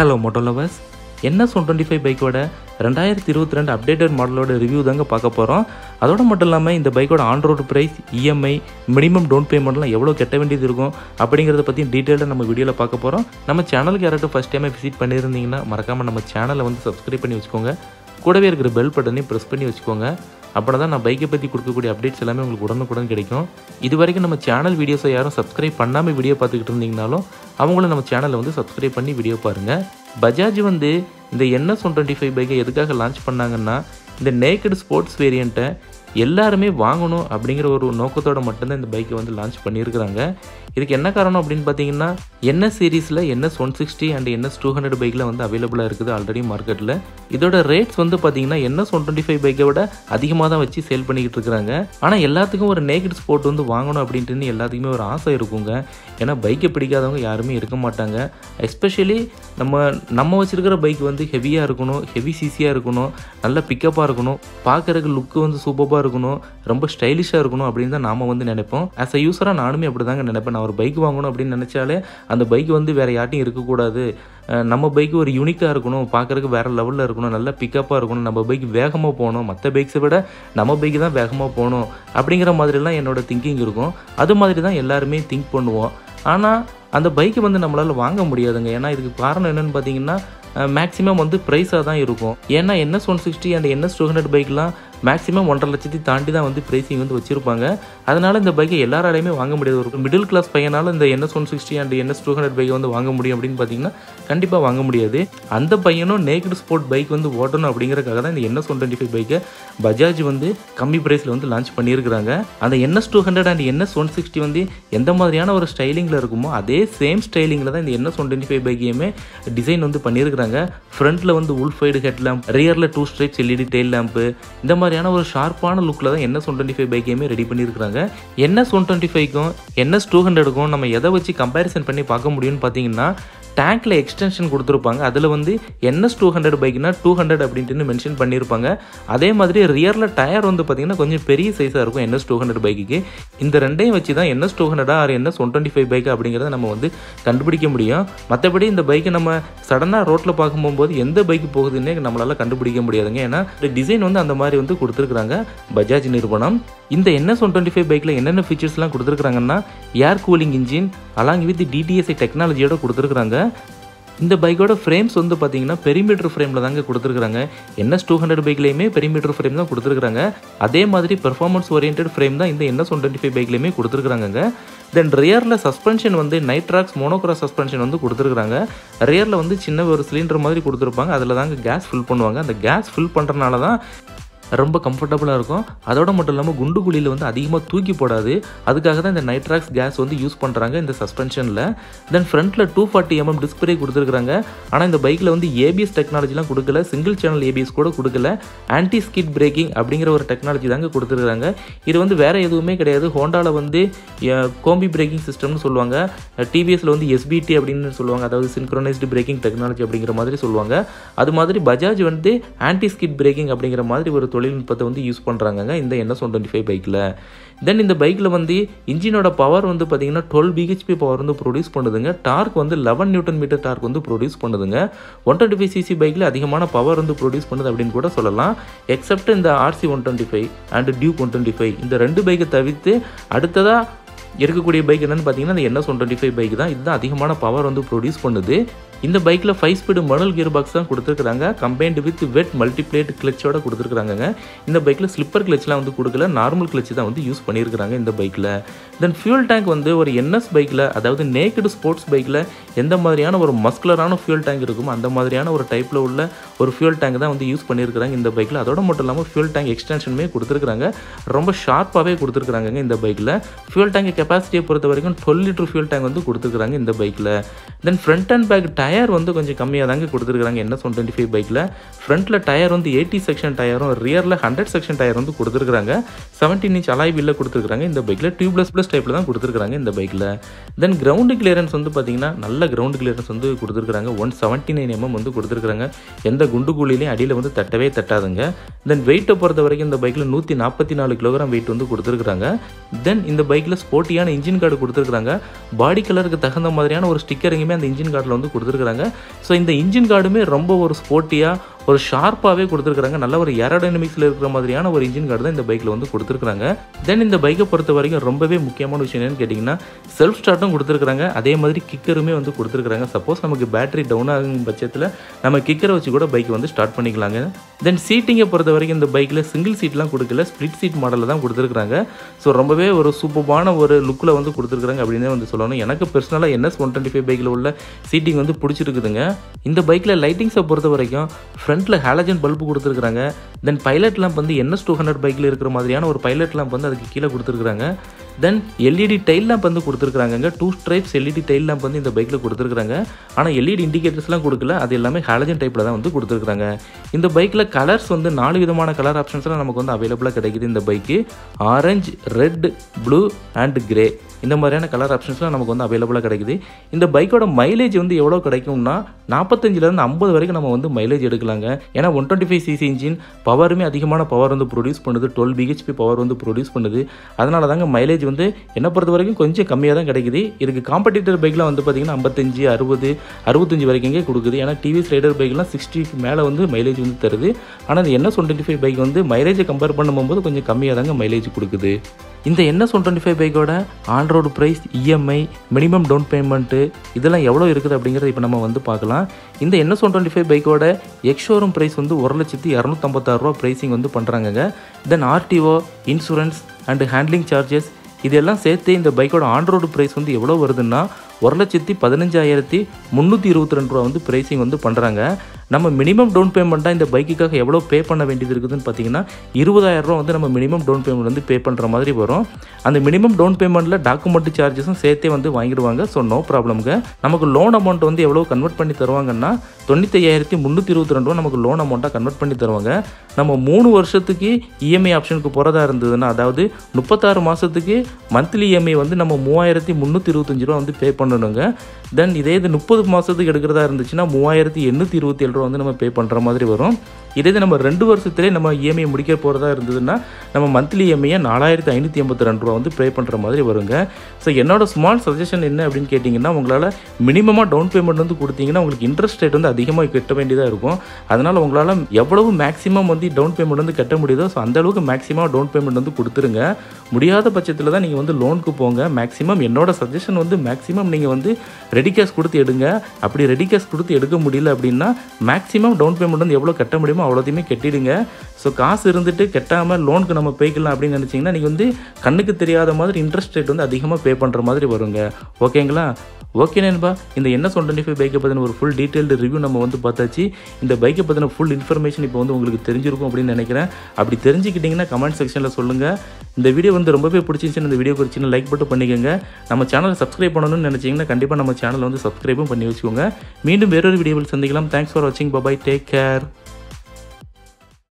hello moto lovers NS one twenty five பைக்கோட ரெண்டாயிரத்தி இருபத்தி ரெண்டு அப்டேட்டட் மாடலோட ரிவ்யூ தாங்க பார்க்க போகிறோம் அதோட மட்டும் இல்லாமல் இந்த பைக்கோட on road price EMI minimum down பேமெண்ட்லாம் எவ்வளோ கட்ட வேண்டியது இருக்கும் அப்படிங்கிறத பற்றி டீட்டெயிலாக நம்ம வீடியோவில் பார்க்க போகிறோம் நம்ம சேனலுக்கு யாராட்டும் ஃபஸ்ட் டைமே விசிட் பண்ணியிருந்தீங்கன்னா மறக்காமல் நம்ம சேனலை வந்து சப்ஸ்கிரைப் பண்ணி வச்சுக்கோங்க கூடவே இருக்கிற பெல் பட்டனையும் ப்ரெஸ் பண்ணி வச்சுக்கோங்க அப்படின்னா தான் நான் பைக்கை பற்றி கொடுக்கக்கூடிய அப்டேட்ஸ் எல்லாமே உங்களுக்கு உடனுக்குடன் கிடைக்கும் இது வரைக்கும் நம்ம சேனல் வீடியோஸை யாரும் சப்ஸ்கிரைப் பண்ணாமல் வீடியோ பார்த்துக்கிட்டு இருந்தீங்கனாலும் அவங்களும் நம்ம சேனலை வந்து சப்ஸ்கிரைப் பண்ணி வீடியோ பாருங்கள் பஜாஜ் வந்து இந்த என்எஸ் ஒன் டுவெண்ட்டி ஃபைவ் பைக்கை எதுக்காக லான்ச் பண்ணாங்கன்னா இந்த நேக்கடு ஸ்போர்ட்ஸ் வேரியண்ட்டை எல்லாருமே வாங்கணும் அப்படிங்கிற ஒரு நோக்கத்தோட மட்டும்தான் இந்த பைக்கை வந்து லான்ச் பண்ணியிருக்கிறாங்க இதுக்கு என்ன காரணம் அப்படின்னு பார்த்தீங்கன்னா என்எஸ் சீரீஸில் NS one sixty and NS two hundred பைக்கில் வந்து அவைலபிளாக இருக்குது ஆல்ரெடி மார்க்கெட்டில் இதோட ரேட்ஸ் வந்து பார்த்தீங்கன்னா என்எஸ் ஒன் டுவெண்ட்டி ஃபைவ் பைக்கை விட அதிகமாக தான் வச்சு சேல் பண்ணிக்கிட்டு இருக்கிறாங்க ஆனால் எல்லாத்துக்கும் ஒரு நேக்கட் ஸ்போர்ட் வந்து வாங்கணும் அப்படின்ட்டு எல்லாத்துக்குமே ஒரு ஆசை இருக்குங்க ஏன்னா பைக்கை பிடிக்காதவங்க யாருமே இருக்க மாட்டாங்க எஸ்பெஷலி நம்ம நம்ம வச்சிருக்கிற பைக் வந்து ஹெவியாக இருக்கணும் ஹெவி சிசியாக இருக்கணும் நல்ல பிக்கப்பாக இருக்கணும் பார்க்குறதுக்கு லுக்கு வந்து சூப்பராக இருக்கணும் ரொம்ப ஸ்டைலிஷாக இருக்கணும் அப்படின்னு தான் நாம வந்து நினைப்போம் ஆஸ் அ யூஸராக நானுமே அப்படி தாங்க நினைப்பேன் நான் ஒரு பைக் வாங்கணும் அப்படின்னு நினச்சாலே அந்த பைக் வந்து வேறு யார்ட்டையும் இருக்கக்கூடாது அஹ் நம்ம பைக் ஒரு யூனிக்காக இருக்கணும் பார்க்குறதுக்கு வேறு லெவலில் இருக்கணும் நல்ல பிக்கப்பாக இருக்கணும் நம்ம பைக் வேகமாக போகணும் மற்ற பைக்ஸை விட நம்ம பைக் தான் வேகமாக போகணும் அப்படிங்கிற மாதிரிலாம் என்னோட திங்கிங் இருக்கும் அது மாதிரி தான் எல்லாருமே திங்க் பண்ணுவோம் ஆனால் அந்த பைக்கை வந்து நம்மளால் வாங்க முடியாதுங்க ஏன்னா இதுக்கு காரணம் என்னென்னு பார்த்தீங்கன்னா மேக்ஸிமம் வந்து ப்ரைஸாக தான் இருக்கும் ஏன்னா NS one sixty and NS two hundred பைக்லாம் மேக்ஸிமம் ஒன்றரை லட்சத்தி தாண்டி தான் வந்து ப்ரைஸிங் வந்து வச்சிருப்பாங்க அதனால இந்த பைக்கை எல்லாராலையுமே வாங்க முடியாது ஒரு மிடில் கிளாஸ் பையனால இந்த NS one sixty and NS two hundred பைக்கை வந்து வாங்க முடியும் அப்படின்னு பார்த்தீங்கன்னா கண்டிப்பாக வாங்க முடியாது அந்த பையனும் நேக்கட் ஸ்போர்ட் பைக் வந்து ஓட்டணும் அப்படிங்கிறக்காக தான் இந்த என்எஸ் ஒன் டுவெண்ட்டி ஃபைவ் பைக்கை பஜாஜ் வந்து கம்மி ப்ரைஸில் வந்து லான்ச் பண்ணியிருக்கிறாங்க அந்த NS two hundred and NS one sixty வந்து எந்த மாதிரியான ஒரு ஸ்டைலிங்கில் இருக்குமோ அதே சேம் ஸ்டைலிங்கில் தான் இந்த என்எஸ் ஒன் டுவெண்ட்டி ஃபைவ் பைக்கையுமே டிசைன் வந்து பண்ணியிருக்கிறாங்க ஃப்ரண்ட்டில் வந்து உல்ஃபைடு ஹெட் லேம்ப் ரியரில் two stripes LED tail lamp இந்த மாதிரியான ஒரு ஷார்ப்பான லுக்கில் தான் என்எஸ் ஒன் டுவெண்ட்டி ஃபைவ் பைக்கையுமே ரெடி பண்ணியிருக்காங்க என்எஸ் ஒன் டுவெண்ட்டி ஃபைவ்க்கும் என்எஸ் டூ ஹண்ட்ரடுக்கும் நம்ம எதை வச்சு கம்பேரிசன் பண்ணி பார்க்க முடியும்னு பார்த்தீங்கன்னா டேங்க்கில் எக்ஸ்டென்ஷன் கொடுத்துருப்பாங்க அதில் வந்து என்எஸ் டூ ஹண்ட்ரட் பைக்னா டூ ஹண்ட்ரட் அப்படின்ட்டு மென்ஷன் பண்ணியிருப்பாங்க அதே மாதிரி ரியரில் டயர் வந்து பார்த்திங்கன்னா கொஞ்சம் பெரிய சைஸாக இருக்கும் என்எஸ் டூ ஹண்ட்ரட் பைக்குக்கு இந்த ரெண்டையும் வச்சு தான் என்எஸ் டூ ஹண்ட்ரடா or NS one twenty five bike அப்படிங்கிறத நம்ம வந்து கண்டுபிடிக்க முடியும் மற்றபடி இந்த பைக்கை நம்ம சடனாக ரோட்டில் பார்க்கும்போது எந்த பைக் போகுதுன்னே நம்மளால் கண்டுபிடிக்க முடியாதுங்க ஏன்னா இந்த டிசைன் வந்து அந்த மாதிரி வந்து கொடுத்துருக்குறாங்க பஜாஜ் நிறுவனம் இந்த என்எஸ் ஒன் டுவெண்ட்டி ஃபைவ் பைக்கில் என்னென்ன ஃபீச்சர்ஸ்லாம் கொடுத்துருக்காங்கன்னா air cooling engine along with DTSI டெக்னாலஜியோட கொடுத்துருக்குறாங்க இந்த பைக்கோட ஃப்ரேம்ஸ் வந்து பார்த்தீங்கன்னா பெரிமீட்டர் ஃப்ரேமில் தாங்க கொடுத்துருக்காங்க என்எஸ் டூ ஹண்ட்ரட் பைக்லேயுமே பெரிமீட்டர் ஃப்ரேம் தான் கொடுத்துருக்காங்க அதே மாதிரி பெர்ஃபார்மன்ஸ் ஓரியன்ட் ஃப்ரேம் தான் இந்த என்எஸ் ஒன் டுவெண்ட்டி ஃபைவ் பைக்லேயுமே கொடுத்துருக்காங்க தென் ரியரில் சஸ்பென்ஷன் வந்து நைட்ராக்ஸ் மோனோக்ராஸ் சஸ்பென்ஷன் வந்து கொடுத்துருக்காங்க ரியரில் வந்து சின்ன ஒரு சிலிண்டர் மாதிரி கொடுத்துருப்பாங்க அதில் தாங்க கேஸ் ஃபில் பண்ணுவாங்க அந்த கேஸ் ஃபில் பண்ணுறனால தான் ரொம்ப கம்ஃபர்டபுளாக இருக்கும் அதோட மட்டும் இல்லாமல் குண்டு குழியில் வந்து அதிகமாக தூக்கி போடாது அதுக்காக தான் இந்த நைட்ராக்ஸ் கேஸ் வந்து யூஸ் பண்ணுறாங்க இந்த சஸ்பென்ஷனில் தென் ஃப்ரண்ட்டில் டூ ஃபார்ட்டி எம்எம் டிஸ்பிளே கொடுத்துருக்காங்க ஆனால் இந்த பைக்கில் வந்து ஏபிஎஸ் டெக்னாலஜிலாம் கொடுக்கல சிங்கிள் சேனல் ஏபிஎஸ் கூட கொடுக்கல ஆன்டி ஸ்கிட் பிரேக்கிங் அப்படிங்கிற ஒரு டெக்னாலஜி தாங்க கொடுத்துருக்காங்க இது வந்து வேறு எதுவுமே கிடையாது ஹோண்டாவில் வந்து கோம்பி பிரேக்கிங் சிஸ்டம்னு சொல்லுவாங்க டிவிஎஸில் வந்து எஸ்பிடி அப்படின்னு சொல்லுவாங்க அதாவது சின்க்ரோனைஸ்டு பிரேக்கிங் டெக்னாலஜி அப்படிங்கிற மாதிரி சொல்லுவாங்க அது மாதிரி பஜாஜ் வந்து ஆன்டி ஸ்கிட் பிரேக்கிங் அப்படிங்கிற மாதிரி ஒரு தொழில்நுட்பத்தை வந்து யூஸ் பண்ணுறாங்க இந்த என்எஸ் ஒன் டுவெண்ட்டி ஃபைவ் பைக்கில் தென் இந்த பைக்கில் வந்து இன்ஜினோட பவர் வந்து பார்த்தீங்கன்னா டுவெல் பிஹெச்பி பவர் வந்து ப்ரொடியூஸ் பண்ணுதுங்க டார்க் வந்து லெவன் நியூட்டன் மீட்டர் டார்க் வந்து ப்ரொடியூஸ் பண்ணுதுங்க ஒன் டுவெண்ட்டி ஃபைவ் சிசி பைக்கில் அதிகமான பவர் வந்து ப்ரொடியூஸ் பண்ணுது அப்படின்னு கூட சொல்லலாம் எக்ஸப்ட் இந்த RC one twenty five and Duke one twenty five இந்த ரெண்டு பைக்கை தவிர்த்து அடுத்ததாக இருக்கக்கூடிய பைக் என்னென்னு பார்த்தீங்கன்னா இந்த NS one twenty five bike தான் இதுதான் அதிகமான பவர் வந்து ப்ரொடியூஸ் பண்ணுது இந்த பைக்கில் five speed manual gear box தான் கொடுத்துருக்காங்க கம்பைன்டு வித் வெட் மல்டிப்ளேட் கிளச்சோட கொடுத்துருக்காங்க இந்த பைக்கில் ஸ்லிப்பர் கிளச்லாம் வந்து கொடுக்கல நார்மல் கிளச் தான் வந்து யூஸ் பண்ணியிருக்காங்க இந்த பைக்கில் தென் ஃபியூல் டேங்க் வந்து ஒரு என்எஸ் பைக்கில் அதாவது நேக்கடு ஸ்போர்ட்ஸ் பைக்கில் எந்த மாதிரியான ஒரு மஸ்குலரான ஃபியூல் டேங்க் இருக்குமோ அந்த மாதிரியான ஒரு டைப்பில் உள்ள ஒரு ஃபியூல் டேங்க் தான் வந்து யூஸ் பண்ணியிருக்காங்க இந்த பைக்கில் அதோட மட்டும் இல்லாமல் ஃபியூல் டேங்க் எக்ஸ்டென்ஷனுமே கொடுத்துருக்காங்க ரொம்ப ஷார்ப்பாகவே கொடுத்துருக்காங்க இந்த பைக்கில் ஃபியூல் டேங்க் கெப்பாசிட்டியை பொறுத்த வரைக்கும் டுவெல் லிட்டர் ஃபியூல் டேங்க் வந்து கொடுத்துருக்காங்க இந்த பைக்கில் then front and back tyre வந்து கொஞ்சம் கம்மியாக தாங்க கொடுத்துருக்காங்க என்எஸ் ஒன் டுவெண்ட்டி ஃபைவ் பைக்கில் ஃப்ரண்ட்டில் டயர் வந்து எயிட்டி செக்ஷன் டயரும் ரியரில் ஹண்ட்ரட் செக்ஷன் டயர் வந்து கொடுத்துருக்காங்க செவன்டீன் இன்ச் அலாய் வீலில் கொடுத்துருக்காங்க இந்த பைக்கில் டியூப்லெஸ் ப்ளஸ் டைப்பில் தான் கொடுத்துருக்காங்க இந்த பைக்கில் தென் கிரவுண்டு கிளியரன்ஸ் வந்து பார்த்தீங்கன்னா நல்ல கிரவுண்டு கிளியரன்ஸ் வந்து கொடுத்துருக்காங்க ஒன் செவன்ட்டி நைன் எம்எம் வந்து கொடுத்துருக்காங்க எந்த குண்டு குழிலையும் அடியில் வந்து தட்டவே தட்டாதுங்க தென் வெயிட்டை பொறுத்த வரைக்கும் இந்த பைக்கில் நூற்றி நாற்பத்தி நாலு கிலோகிராம் வெயிட் வந்து கொடுத்துருக்குறாங்க தென் இந்த பைக்கில் ஸ்போர்ட்டியான இன்ஜின் கார்டு கொடுத்துருக்குறாங்க பாடி கலருக்கு தகுந்த மாதிரியான ஒரு ஸ்டிக்கரிங்குமே அந்த இன்ஜின் கார்டில் வந்து கொடுத்துருக்குறாங்க ஸோ இந்த இன்ஜின் கார்டுமே ரொம்ப ஒரு ஸ்போர்ட்டியாக ஒரு ஷார்ப்பாகவே கொடுத்துருக்குறாங்க நல்ல ஒரு ஏரோடைனமிக்ஸில் இருக்கிற மாதிரியான ஒரு இன்ஜின் கார்டு தான் இந்த பைக்கில் வந்து கொடுத்துருக்குறாங்க தென் இந்த பைக்கை பொறுத்த வரைக்கும் ரொம்பவே முக்கியமான விஷயம் என்னன்னு கேட்டிங்கன்னா செல்ஃப் ஸ்டார்ட்டும் கொடுத்துருக்குறாங்க அதே மாதிரி கிக்கருமே வந்து கொடுத்துருக்குறாங்க சப்போஸ் நமக்கு பேட்டரி டவுன் ஆகும் பட்சத்தில் நம்ம கிக்கரை வச்சு கூட பைக் வந்து ஸ்டார்ட் பண்ணிக்கலாங்க தென் சீட்டிங்கை பொறுத்த வரைக்கும் இந்த பைக்கில் சிங்கிள் சீட்லாம் கொடுக்கல ஸ்ப்ளிட் சீட் மாடலில் தான் கொடுத்துருக்குறாங்க ஸோ ரொம்பவே ஒரு சூப்பரான ஒரு லுக்கில் வந்து கொடுத்துருக்குறாங்க அப்படின்னு வந்து சொல்லணும் எனக்கு பர்சனலாக என்எஸ் ஒன் டுவெண்ட்டி ஃபைவ் பைக்கில் உள்ள சீட்டிங் வந்து பிடிச்சிருக்குதுங்க இந்த பைக்கில் லைட்டிங்ஸை பொறுத்த வரைக்கும் ஃப்ரண்ட்டில் ஹேலஜன் பல்பு கொடுத்துருக்குறாங்க தென் பைலட் லேம்ப் வந்து என்எஸ் டூ ஹண்ட்ரட் பைக்கில் இருக்கிற மாதிரியான ஒரு பைலட் லேம்ப் வந்து அதுக்கு கீழே கொடுத்துருக்குறாங்க தென் எல்இடி டைல் லேம்ப் வந்து கொடுத்துருக்காங்க two stripes LED tail lamp வந்து இந்த பைக்கில் கொடுத்துருக்காங்க ஆனால் எல்இடி இண்டிகேட்டர்ஸ்லாம் கொடுக்கல அது எல்லாமே ஹாலஜன் டைப்பில் தான் வந்து கொடுத்துருக்காங்க இந்த பைக்கில் கலர்ஸ் வந்து நாலு விதமான கலர் ஆப்ஷன்ஸ்லாம் நமக்கு வந்து அவைலபிளாக கிடைக்குது இந்த பைக்கு orange red blue and grey இந்த மாதிரியான கலர் ஆப்ஷன்ஸ்லாம் நமக்கு வந்து அவைலபிளாக கிடைக்குது இந்த பைக்கோட மைலேஜ் வந்து எவ்வளோ கிடைக்கும்னா நாற்பத்தஞ்சிலேருந்து ஐம்பது வரைக்கும் நம்ம வந்து மைலேஜ் எடுக்கலாங்க ஏன்னா one twenty five CC engine பவருமே அதிகமான பவர் வந்து ப்ரொடியூஸ் பண்ணுது டுவெல் பிஹெச்பி பவர் வந்து ப்ரொடியூஸ் பண்ணுது அதனால தாங்க மைலேஜ் வந்து என்னை பொறுத்த வரைக்கும் கொஞ்சம் கம்மியாக தான் கிடைக்குது இதுக்கு காம்படிட்டர் பைக்லாம் வந்து பார்த்தீங்கன்னா ஐம்பத்தஞ்சு அறுபது அறுபத்தஞ்சு வரைக்குமே கொடுக்குது ஏன்னா டிவிஎஸ் ரைடர் பைக்லாம் சிக்ஸ்டிக்கு மேலே வந்து மைலேஜ் வந்து தருது ஆனால் இந்த NS one twenty five bike வந்து மைலேஜை கம்பேர் பண்ணும்போது கொஞ்சம் கம்மியாக தாங்க மைலேஜ் கொடுக்குது இந்த என்எஸ் ஒன் டுவெண்ட்டி ஃபைவ் பைக்கோட on road price EMI minimum down payment இதெல்லாம் எவ்வளோ இருக்குது அப்படிங்கிறத இப்போ நம்ம வந்து பார்க்கலாம் இந்த என்எஸ் ஒன் டுவெண்ட்டி ஃபைவ் பைக்கோட எக்ஷோரூம் ப்ரைஸ் வந்து ஒரு லட்சத்தி இரநூத்தம்பத்தாறுரூவா ப்ரைஸிங் வந்து பண்ணுறாங்கங்க then RTO insurance and handling charges இதெல்லாம் சேர்த்து இந்த பைக்கோட ஆன்ரோடு ப்ரைஸ் வந்து எவ்வளோ வருதுன்னா ஒரு லட்சத்தி பதினஞ்சாயிரத்தி முந்நூற்றி இருபத்தி ரெண்டு ரூபா வந்து ப்ரைஸிங் வந்து பண்ணுறாங்க நம்ம மினிமம் டவுன் பேமெண்ட்டாக இந்த பைக்குக்காக எவ்வளோ பே பண்ண வேண்டியது இருக்குதுன்னு பார்த்தீங்கன்னா இருபதாயிரம் ரூபா வந்து நம்ம மினிமம் டவுன் பேமெண்ட் வந்து பே பண்ணுற மாதிரி வரும் அந்த மினிமம் டவுன் பேமெண்ட்டில் டாக்குமெண்ட் சார்ஜஸும் சேர்த்தே வந்து வாங்கிடுவாங்க ஸோ நோ ப்ராப்ளம்ங்க நமக்கு லோன் அமௌண்ட் வந்து எவ்வளோ கன்வெர்ட் பண்ணி தருவாங்கன்னா தொண்ணூத்தையாயிரத்தி முந்நூற்றி இருபத்தி ரெண்டு ரூபா நமக்கு லோன் அமௌண்ட்டாக கன்வெர்ட் பண்ணி தருவாங்க நம்ம மூணு வருஷத்துக்கு இஎம்ஐ ஆப்ஷனுக்கு போகிறதா இருந்ததுன்னா அதாவது முப்பத்தாறு மாதத்துக்கு மந்த்லி இஎம்ஐ வந்து நம்ம மூவாயிரத்தி முந்நூற்றி இருபத்தஞ்சி ரூபா வந்து பே பண்ணணுங்க தென் இதே இது முப்பது மாதத்துக்கு எடுக்கிறதா இருந்துச்சுன்னா மூவாயிரத்தி எண்ணூற்றி இருபத்தி ஏழு ரூபா வந்து நம்ம பே பண்ணுற மாதிரி வரும் இதே இது நம்ம ரெண்டு வருஷத்துலேயே நம்ம இஎம்ஐ முடிக்க போகிறதா இருந்ததுன்னா நம்ம மந்த்லி இஎம்ஐயை நாலாயிரத்தி ஐநூற்றி எண்பத்தி ரெண்டு ரூபா வந்து பே பண்ணுற மாதிரி வருங்க ஸோ என்னோட ஸ்மால் சஜஷன் என்ன அப்படின்னு கேட்டிங்கன்னா உங்களால் மினிமமாக டவுன் பேமெண்ட் வந்து கொடுத்தீங்கன்னா உங்களுக்கு இன்ட்ரெஸ்ட் ரேட் வந்து அதிகமாக கட்ட வேண்டியதாக இருக்கும் அதனால் உங்களால் எவ்வளவு மேக்ஸிமம் வந்து டவுன் பேமெண்ட் வந்து கட்ட முடியுதோ ஸோ அந்த அளவுக்கு மேக்ஸிமம் டவுன் பேமெண்ட் வந்து கொடுத்துருங்க முடியாத பட்சத்தில் தான் நீங்கள் வந்து லோனுக்கு போங்க மேக்ஸிமம் என்னோட சஜஷன் வந்து மேக்ஸிமம் நீங்கள் வந்து ரெடி கேஷ் கொடுத்து எடுங்க அப்படி ரெடி கேஷ் கொடுத்து எடுக்க முடியல அப்படின்னா மேக்ஸிமம் டவுன் பேமெண்ட் வந்து எவ்வளோ கட்ட முடியுமோ அவ்வளோத்தையுமே கட்டிடுங்க ஸோ காசு இருந்துட்டு கட்டாமல் லோனுக்கு நம்ம பேக்கலாம் அப்படின்னு நினச்சிங்கன்னா நீங்கள் வந்து கண்ணுக்கு தெரியாத மாதிரி இன்ட்ரெஸ்ட் ரேட் வந்து அதிகமாக பே பண்ணுற மாதிரி வருங்க ஓகேங்களா ஓகே நண்பா இந்த என்ன ஒன் டுவெண்ட்டி ஃபைவ் பைக்கை பற்றின ஒரு ஃபுல் டீட்டெயில்டு ரிவ்யூ நம்ம வந்து பார்த்தாச்சு இந்த பைக்கை பற்றின ஃபுல் இன்ஃபர்மேஷன் இப்போ வந்து உங்களுக்கு தெரிஞ்சிருக்கும் அப்படின்னு நினைக்கிறேன் அப்படி தெரிஞ்சுக்கிட்டிங்கன்னா கமெண்ட் செக்ஷனில் சொல்லுங்கள் இந்த வீடியோ வந்து ரொம்பவே பிடிச்சிருந்துச்சுன்னு இந்த வீடியோ குறிச்சு லைக் மட்டும் பண்ணிக்கோங்க நம்ம சேனலை சப்ஸ்கிரைப் பண்ணணும்னு நினச்சிங்கன்னா கண்டிப்பாக நம்ம சேனலை வந்து சப்ஸ்கிரைபும் பண்ணி வச்சுக்கோங்க மீண்டும் வேறொரு வீடியோவில் சந்திக்கலாம் தேங்க்ஸ் ஃபார் வாட்சிங் பபாய் டேக் கேர்